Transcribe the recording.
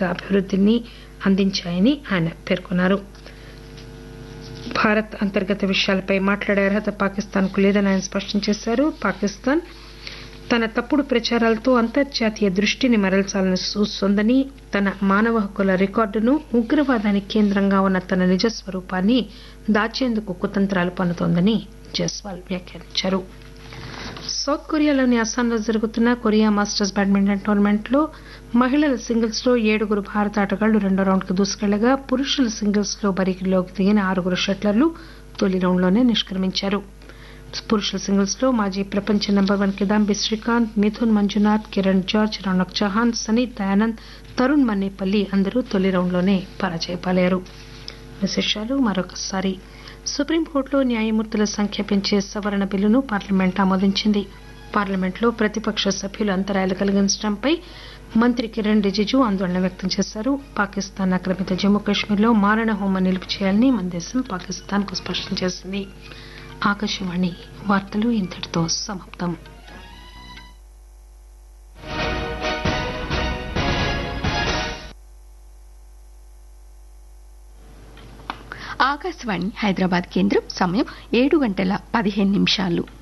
అభివృద్ధిని అందించాయని ఆయన పేర్కొన్నారు భారత్ అంతర్గత విషయాలపై మాట్లాడే అర్హత పాకిస్తాన్కు లేదని ఆయన స్పష్టం చేశారు పాకిస్తాన్ తన తప్పుడు ప్రచారాలతో అంతర్జాతీయ దృష్టిని మరల్చాలని చూస్తోందని తన మానవ హక్కుల రికార్డును ఉగ్రవాదానికి కేంద్రంగా ఉన్న తన నిజ స్వరూపాన్ని దాచేందుకు కుతంత్రాలు పన్నుతోందని జైస్వాల్ వ్యాఖ్యానించారు సౌత్ కొరియాలోని అస్సాంలో జరుగుతున్న కొరియా మాస్టర్స్ బ్యాడ్మింటన్ టోర్నమెంట్లో మహిళల సింగిల్స్ లో ఏడుగురు భారత ఆటగాళ్లు రెండో రౌండ్ కు దూసుకెళ్లగా పురుషుల సింగిల్స్ లో బరిలోకి దిగిన ఆరుగురు షట్లర్లు తొలి రౌండ్లోనే నిష్క్రమించారు పురుషుల సింగిల్స్ లో మాజీ ప్రపంచ number one Kidambi Srikanth Mithun Manjunath Kiran George Rounak Chauhan Sanit Dayanand Tarun Mannepalli అందరూ తొలి రౌండ్లోనే పరాజయపాలయ్యారు విశేషాలు మరొకసారి సుప్రీంకోర్టులో న్యాయమూర్తుల సంఖ్య పెంచే సవరణ బిల్లును పార్లమెంట్ ఆమోదించింది పార్లమెంట్లో ప్రతిపక్ష సభ్యులు అంతరాయాలు కలిగించడంపై మంత్రి కిరణ్ రిజిజు ఆందోళన వ్యక్తం చేశారు పాకిస్తాన్ ఆక్రమిత జమ్మూ కాశ్మీర్లో మారణ హోమం నిలుపు చేయాలని మన దేశం పాకిస్తాన్కు స్పష్టం చేసింది ఆకాశవాణి వార్తలు ఇంతటితో సమాప్తం ఆకాశవాణి హైదరాబాద్ కేంద్రం సమయం ఏడు గంటల పదిహేను నిమిషాలు